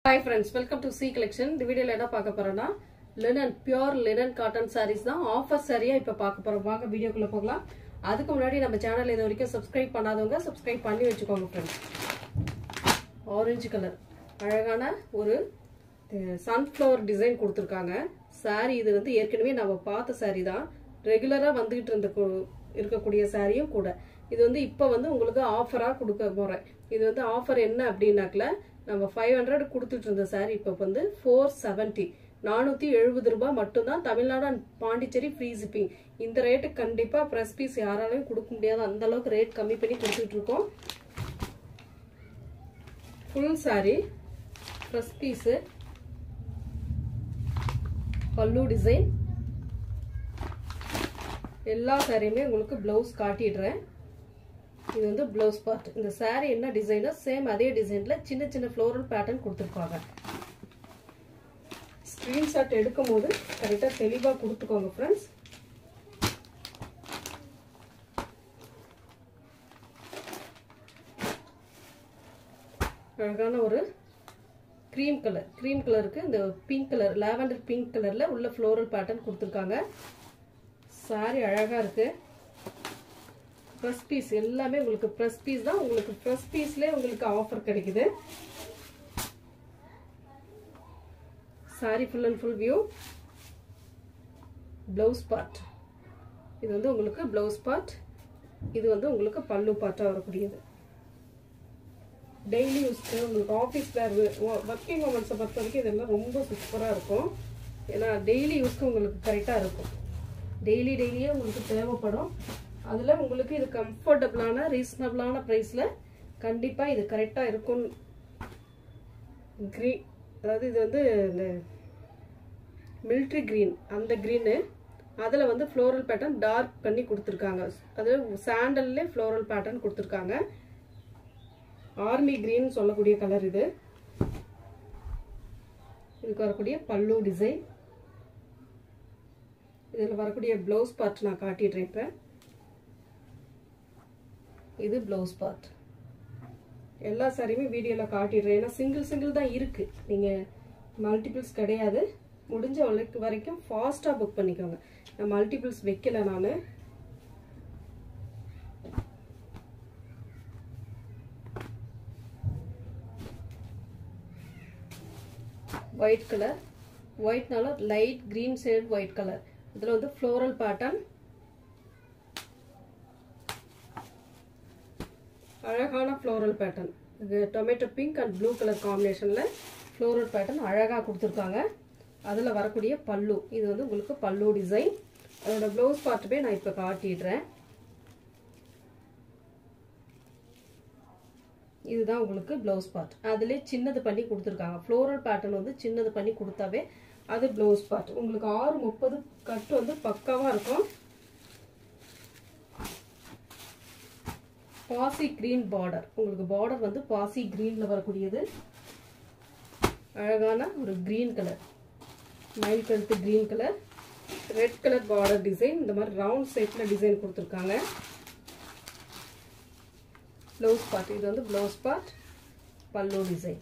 hi friends welcome to C collection இந்த வீடியோல என்ன பார்க்க போறோம்னா linen pure linen cotton saris தான் ஆஃபர் சாரியா இப்ப பார்க்க போறோம் வாங்க வீடியோக்குள்ள போகலாம் அதுக்கு முன்னாடி நம்ம சேனல் இது வரைக்கும் சப்ஸ்கிரைப் பண்ணாதவங்க சப்ஸ்கிரைப் பண்ணி வச்சுக்கோங்க ஃப்ரெண்ட்ஸ் ஆரஞ்சு கலர் அழகான ஒரு சன்ஃப்ளவர் டிசைன் கொடுத்துருக்காங்க சாரி இது வந்து ஏற்கனவே நம்ம பார்த்த சாரி தான் ரெகுலராக வந்துகிட்டு இருந்த கு- இருக்கக்கூடிய சாரியும் கூட இது வந்து இப்போ வந்து உங்களுக்கு ஆஃபராக கொடுக்க போகிறேன் இது வந்து ஆஃபர் என்ன அப்படின்னாக்கல நம்ம ஃபைவ் ஹண்ட்ரட் கொடுத்துட்டு இருந்த சாரி இப்போ வந்து ஃபோர் செவன்ட்டி நானூற்றி எழுபது ரூபாய் மட்டும்தான் Tamil Nadu and Pondicherry free shipping இந்த ரேட்டு கண்டிப்பாக ப்ரெஸ் பீஸ் யாராலையும் கொடுக்க முடியாது அந்த அளவுக்கு ரேட் கம்மி பண்ணி கொடுத்துட்டு இருக்கோம் ஃபுல் சாரி ப்ரெஸ் பீஸு பல்லு டிசைன் எல்லா சாரியுமே உங்களுக்கு பிளவுஸ் காட்டிடுறேன் இது வந்து பிளவுஸ் பார்ட் இந்த சாரி என்ன டிசைனோ சேம் அதே டிசைன்ல சின்ன சின்ன ஃப்ளோரல் பேட்டர்ன் கொடுத்துருப்பாங்க ஸ்க்ரீன்ஷாட் எடுக்கும் போது கரெக்டாக தெளிவாக கொடுத்துக்கோங்க ஃப்ரெண்ட்ஸ் அழகான ஒரு க்ரீம் கலர் க்ரீம் கலருக்கு இந்த பிங்க் கலர் லாவெண்டர் பிங்க் கலரில் உள்ள ஃப்ளோரல் பேட்டர்ன் கொடுத்துருக்காங்க சாரி அழகாக இருக்குது ப்ரெஸ் பீஸ் எல்லாமே உங்களுக்கு ப்ரெஸ் பீஸ் தான் உங்களுக்கு ப்ரெஸ் பீஸ்லேயே உங்களுக்கு ஆஃபர் கிடைக்குது sari full and full view blouse part இது வந்து உங்களுக்கு ப்ளவுஸ் பார்ட் இது வந்து உங்களுக்கு பல்லு பார்ட்டாக வரக்கூடியது டெய்லி யூஸ்க்கு உங்களுக்கு ஆஃபீஸ் வேர் ஒர்க்கிங் உமன்ஸை பொறுத்த வரைக்கும் இதெல்லாம் ரொம்ப சூப்பராக இருக்கும் ஏன்னா டெய்லி யூஸ்க்கு உங்களுக்கு கரெக்டாக இருக்கும் டெய்லி டெய்லியே உங்களுக்கு தேவைப்படும் அதில் உங்களுக்கு இது கம்ஃபர்டபுளான ரீசனபிளான ப்ரைஸில் கண்டிப்பாக இது கரெக்டாக இருக்கும் க்ரீன் அதாவது இது வந்து இந்த மில்ட்ரி க்ரீன் அந்த க்ரீனு அதில் வந்து ஃப்ளோரல் பேட்டர்ன் டார்க் பண்ணி கொடுத்துருக்காங்க அது சாண்டல்லே ஃப்ளோரல் பேட்டர்ன் கொடுத்துருக்காங்க ஆர்மி க்ரீன் சொல்லக்கூடிய கலர் இது இதுக்கு வரக்கூடிய பல்லு டிசைன் இதில் வரக்கூடிய ப்ளவுஸ் பார்ட் நான் காட்டிடுறேன் இப்போ இது ப்ளவுஸ் பார்ட் எல்லா சாரியுமே வீடியோவில் காட்டிடுறேன் ஏன்னா சிங்கிள் சிங்கிள் தான் இருக்குது நீங்கள் மல்டிபிள்ஸ் கிடையாது முடிஞ்ச வரைக்கும் வரைக்கும் ஃபாஸ்ட்டாக புக் பண்ணிக்கோங்க நான் மல்டிபிள்ஸ் வைக்கல நான் ஒயிட் கலர் ஒயிட்னால light green shade white colour இதில் வந்து ஃப்ளோரல் பேட்டர்ன் அழகான ஃப்ளோரல் பேட்டர்ன் இது tomato pink and blue colour காம்பினேஷனில் ஃப்ளோரல் பேட்டர்ன் அழகாக கொடுத்துருக்காங்க அதில் வரக்கூடிய பல்லு இது வந்து உங்களுக்கு பல்லு டிசைன் அதோட ப்ளவுஸ் பார்ட்டுமே நான் இப்போ காட்டிடுறேன் இதுதான் உங்களுக்கு ப்ளவுஸ் பார்ட் அதிலே சின்னது பண்ணி கொடுத்துருக்காங்க ஃப்ளோரல் பேட்டர்ன் வந்து சின்னது பண்ணி கொடுத்தாவே அது ப்ளவுஸ் பார்ட் உங்களுக்கு ஆறு முப்பது கட்டு வந்து பக்காவாக இருக்கும் பாசி கிரீன் பார்டர் உங்களுக்கு பார்டர் வந்து பாசி கிரீனில் வரக்கூடியது அழகான ஒரு கிரீன் கலர் மயில் கழுத்து green colour red colour border design இந்த மாதிரி ரவுண்ட் ஷேப்பில் டிசைன் கொடுத்துருக்காங்க ப்ளவுஸ் பார்ட் இது வந்து blouse part pallu design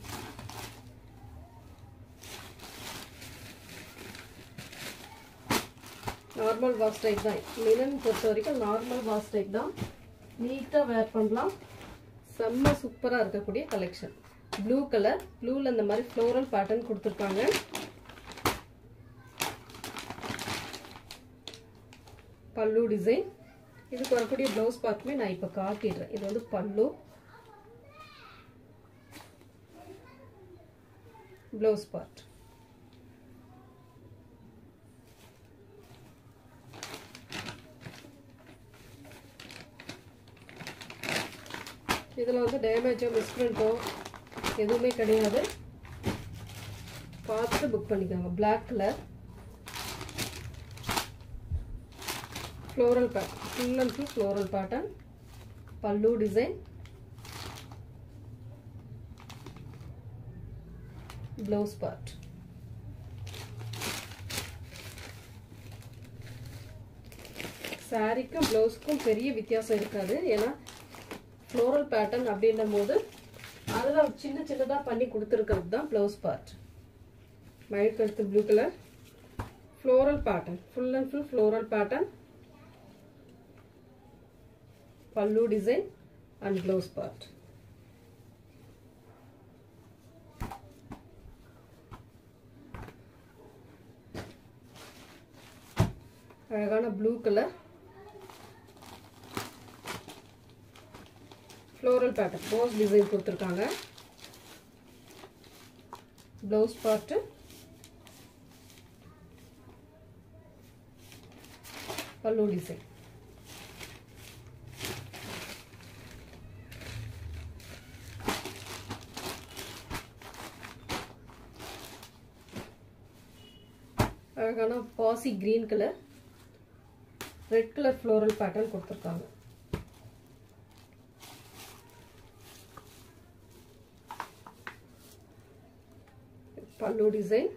normal wash type தான் லினன் பொறுத்த வரைக்கும் நார்மல் வாஷ் டைப் தான் நீட்டாக வேர் பண்ணலாம் செம்ம சூப்பராக இருக்கக்கூடிய கலெக்ஷன் ப்ளூ கலர் ப்ளூவில் இந்த மாதிரி ஃப்ளோரல் பேட்டர்ன் கொடுத்துருக்காங்க பல்லு டிசைன் இதுக்கு வரக்கூடிய ப்ளவுஸ் பார்ட்டுமே நான் இப்போ காட்டிடுறேன் இது வந்து பல்லு ப்ளவுஸ் பார்ட் இதில் வந்து டேமேஜோ மிஸ்பிரிண்ட்டோ எதுவுமே கிடையாது பார்த்து புக் பண்ணிக்கோங்க பிளாக் கலர் ஃப்ளோரல் பேட் full and full floral pattern pallu design blouse part சாரிக்கும் ப்ளவுஸ்க்கும் பெரிய வித்தியாசம் இருக்காது ஏன்னா ஃப்ளோரல் பேட்டர்ன் அப்படின்னும் போது அதில் சின்ன சின்னதாக பண்ணி கொடுத்துருக்கிறது தான் ப்ளவுஸ் பார்ட் மயிலுக்கு எடுத்து blue colour floral pattern full and full floral pattern pallu design and blouse part அழகான ப்ளூ கலர் ஃப்ளோரல் பேட்டர்ன் போஸ் டிசைன் கொடுத்துருக்காங்க ப்ளவுஸ் பார்ட்டு பல்லு டிசைன் அழகான பாசி green colour red colour floral pattern கொடுத்துருக்காங்க பல்லு டிசைன்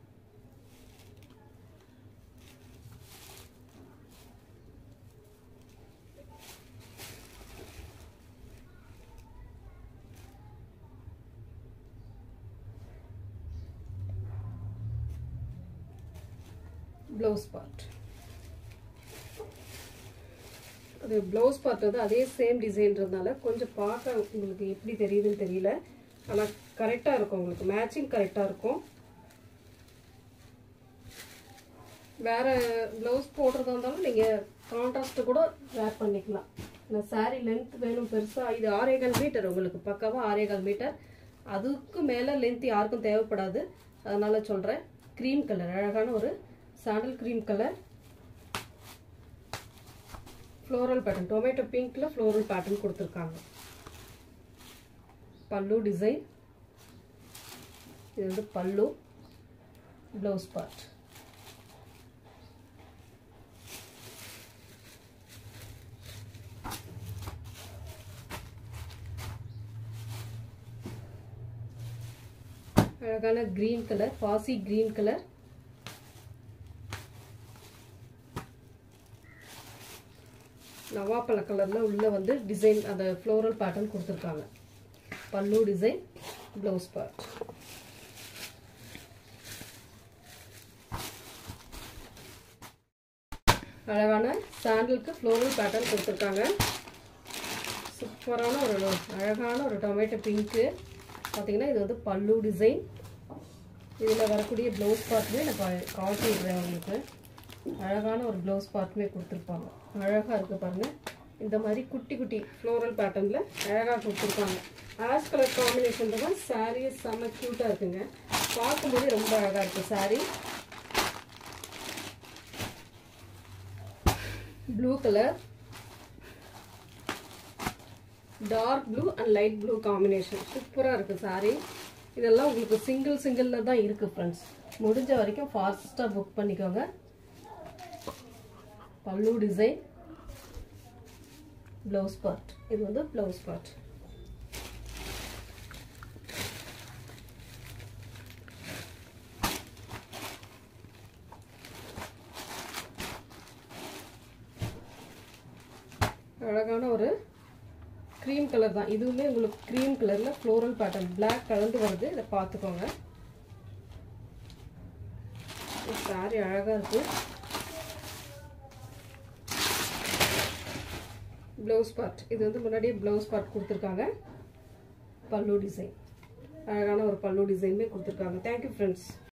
ப்ளவுஸ் பார்ட் அது blouse part வந்து அதே same டிசைன்றதுனால கொஞ்சம் பார்க்க உங்களுக்கு எப்படி தெரியுதுன்னு தெரியல ஆனால் கரெக்டாக இருக்கும் உங்களுக்கு மேட்சிங் கரெக்டாக இருக்கும் வேற ப்ளவுஸ் போடுறதா இருந்தாலும் நீங்கள் கான்ட்ராஸ்ட்டு கூட வேர் பண்ணிக்கலாம் இந்த சாரீ லென்த் வேணும் பெருசாக இது ஆரேகால் மீட்டர் உங்களுக்கு பக்காவாக ஆரேகால் மீட்டர் அதுக்கு மேலே லென்த் யாருக்கும் தேவைப்படாது அதனால சொல்கிறேன் க்ரீம் கலர் அழகான ஒரு sandal cream colour floral pattern tomato பிங்க்ல ஃப்ளோரல் பேட்டர்ன் கொடுத்துருக்காங்க பல்லு டிசைன் இது வந்து பல்லு ப்ளவுஸ் பார்ட் அழகான கிரீன் கலர் பாசி கிரீன் கலர் நவாப்பழ கலரில் உள்ள வந்து டிசைன் அந்த ஃப்ளோரல் பேட்டர்ன் கொடுத்துருக்காங்க பல்லு டிசைன் ப்ளவுஸ் பார்ட் அழகான சாண்டலுக்கு ஃப்ளோரல் பேட்டர்ன் கொடுத்துருக்காங்க சூப்பரான ஒரு அழகான ஒரு டொமேட்டோ பிங்க்கு பார்த்தீங்கன்னா இது வந்து பல்லு டிசைன் இதில் வரக்கூடிய ப்ளவுஸ் பார்ட்டுமே நான் காட்டி விடுறேன் உங்களுக்கு அழகான ஒரு ப்ளவுஸ் பார்ட்டுமே கொடுத்துருப்பாங்க அழகாக இருக்குது பாருங்கள் இந்த மாதிரி குட்டி குட்டி ஃப்ளோரல் பேட்டர்னில் அழகாக கொடுத்துருப்பாங்க ஆஷ் கலர் காம்பினேஷன் தான் சாரீ செம்ம க்யூட்டாக இருக்குங்க பார்க்கும்போதே ரொம்ப அழகாக இருக்குது sari blue colour dark blue and light blue combination சூப்பராக இருக்குது சாரீ இதெல்லாம் உங்களுக்கு சிங்கிள் சிங்கிளில் தான் இருக்குது ஃப்ரெண்ட்ஸ் முடிஞ்ச வரைக்கும் ஃபாஸ்ட்டாக புக் பண்ணிக்கோங்க பல்லு டிசைன் ப்ளவுஸ் பார்ட் இது வந்து ப்ளவுஸ் பார்ட் அழகான ஒரு க்ரீம் கலர் தான் இதுவுமே உங்களுக்கு க்ரீம் கலரில் ஃப்ளோரல் பேட்டர்ன் பிளாக் கலந்து வருது இதை பார்த்துக்கோங்க சாரி அழகாக இருக்குது ப்ளவுஸ் பார்ட் இது வந்து முன்னாடியே ப்ளவுஸ் பார்ட் கொடுத்துருக்காங்க பல்லு டிசைன் அழகான ஒரு பல்லு டிசைனுமே கொடுத்துருக்காங்க தேங்க்யூ ஃப்ரெண்ட்ஸ்